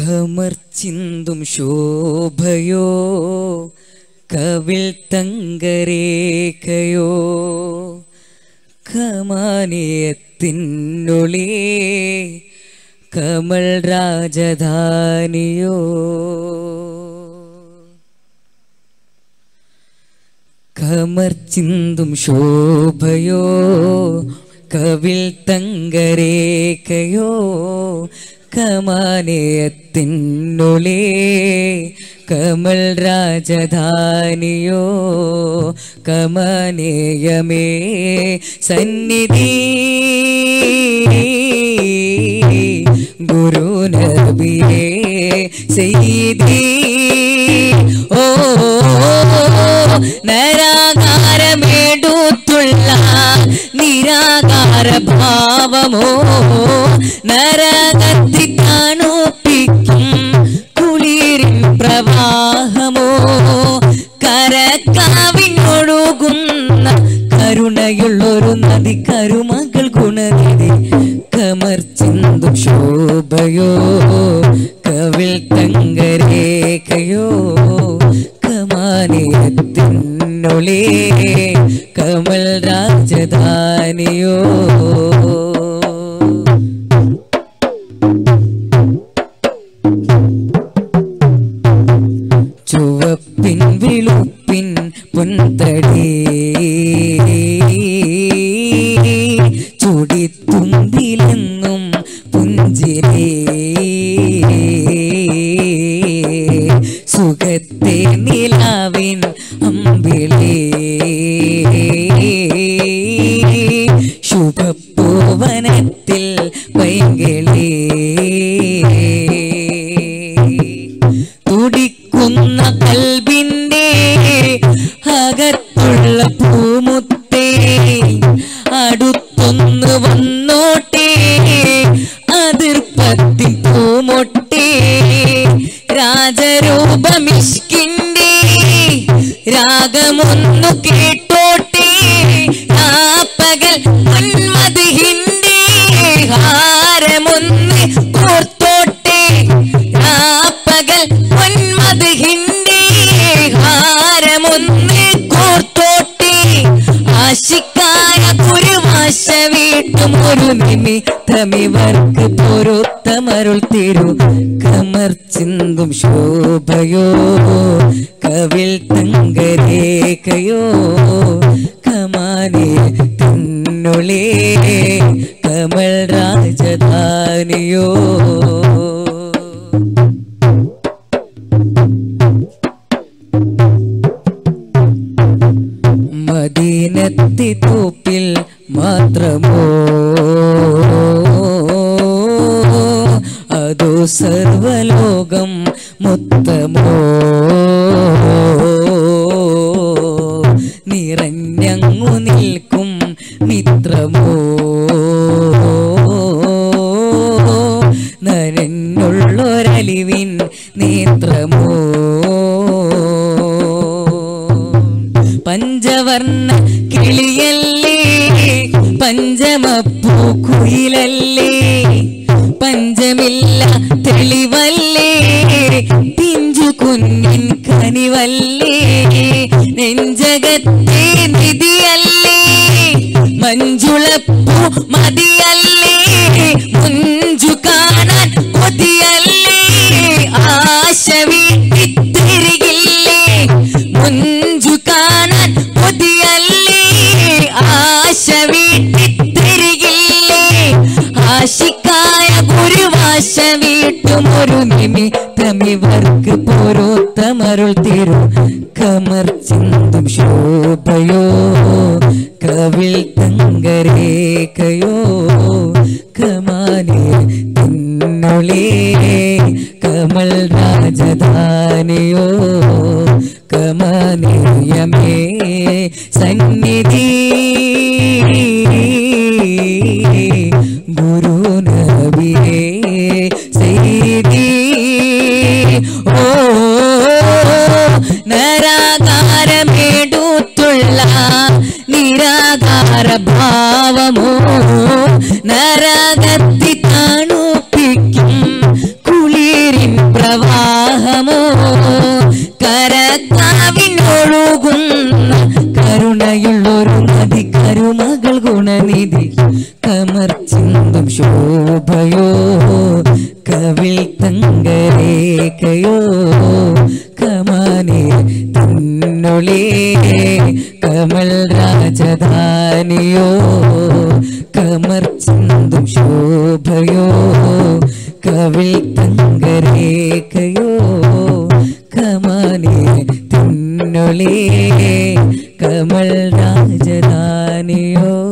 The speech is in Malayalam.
കമർ ചിന്തും ശോഭയോ കവിൾ തങ്കരേഖയോ കമാനയത്തിനുള്ളേ കമൽ രാജധാനിയോ കമർ ചിന്തും ശോഭയോ കവിൽ തങ്കരേഖയോ കമാനയത്തിനുള്ളേ കമൽ രാജധാനിയോ കമനേയമേ സന്നിധി ഗുരുനബിയേ സെയ്തി ഓ നരാകാരമേടുത്തുള്ള നിരാകാര ഭാവമോ നരകത്തി കാണുപ്പിക്കും കുളിരിൻ പ്രവാഹമോ കരക്കാവിനൊഴുകുന്ന കരുണയുള്ളൊരു നദി കരുമകൾ ഗുണനിധി കമർ ചിന്തു ശോഭയോ കവിൾ തങ്കരേഖയോ കമാനയത്തിനുള്ളേ കമൽ രാജധാനിയോ ചുവപ്പിൻ വിളുപ്പിൻ പുന്തടി ചുടിത്തുമ്പിലെന്നും പുഞ്ചിരി സുഖത്തെ നിലാവിൻ അമ്പിളി ശുഭപ്പൂവനത്തിൽ പൈങ്കിളി തുടിക്കുന്ന കൽബിന്റെ അകത്തുള്ള പൂമുത്തേ അടുത്തൊന്ന് വന്നോട്ടെ അതിർപ്പത്തിൻ പൂമൊട്ടേ രാജരൂപമിഷ്കിന്റെ രാഗമൊന്നു കേട്ടോട്ടെ രാപ്പകൽ മന്മതിഹിന്റെ ഹാരമൊന്ന് കോർത്തോട്ടെ രാപ്പകൽ മന്മതിഹിന്റെ ഹാരമൊന്ന് കോർത്തോട്ടെ ആശിക്കായ കുരുവാശ വീട്ടും ഒരു നിമിത്തമിവർക്ക് പൊരുത്തമരുൾ തിരു കമർ ചിന്തും ശോഭയോ കവിൽ തങ്കരേഖയോ കമാനെ തിന്നുളേ കമൽ രാജധാനിയോ മദീനത്തി തോപ്പിൽ മാത്രമോ അതോ സർവലോകം മൊത്തമോ നിറഞ്ഞങ്ങു നിൽക്കും മിത്രമോ നരനുള്ളൊരലിവിൻ നേത്രമോ പഞ്ചവർണ്ണ കിളിയല്ലേ പഞ്ചമപ്പൂ കുയിലല്ലേ പഞ്ചമില്ല തെളിവല്ലേ പിഞ്ചു കുഞ്ഞിൻ കനിവല്ലേ നെഞ്ചകത്തെ നിധിയല്ലേ മഞ്ജുളപ്പൂ മതിയല്ലേ മുഞ്ചു കാണാൻ കൊതിയല്ലേ ആശ വീട്ടിത്തിരികില്ലേ മുഞ്ചു കാണാൻ കൊതിയല്ലേ ആശ വീട്ടിത്തിരികില്ലേ ആശിക്കായ ഗുരുവാശ വീട്ടും ഒരു നിമിത്തമിവർക്ക് പോരോത്തമരുൾ തിരു കമർ ചിന്തും ശോഭയോ കവിൾ തങ്കരേഖയോ കമാനെ തിന്നുളേ കമൽ രാജധാനിയോ കമാനേയമേ സന്നിധി ഗുരുനബിയേ സെയ്തി ഓ നരാകാരമേടുത്തുള്ള നിരാകാര ഭാവമോ നരകത്തി തണുപ്പിക്കും കുളിരിൻ ഒരു നദിക്കരുമകൾ ഗുണനിധി കമർ ചിന്തും ശോഭയോ കവിൽ തങ്കരേഖയോ കമാനെ തന്നൊളേ കമൽ രാജധാനിയോ കമർ ചിന്തും ശോഭയോ കവിൽ തങ്കരേഖയോ കമാനെ തിന്നൊളേ കമൽ രാജധാനിയോ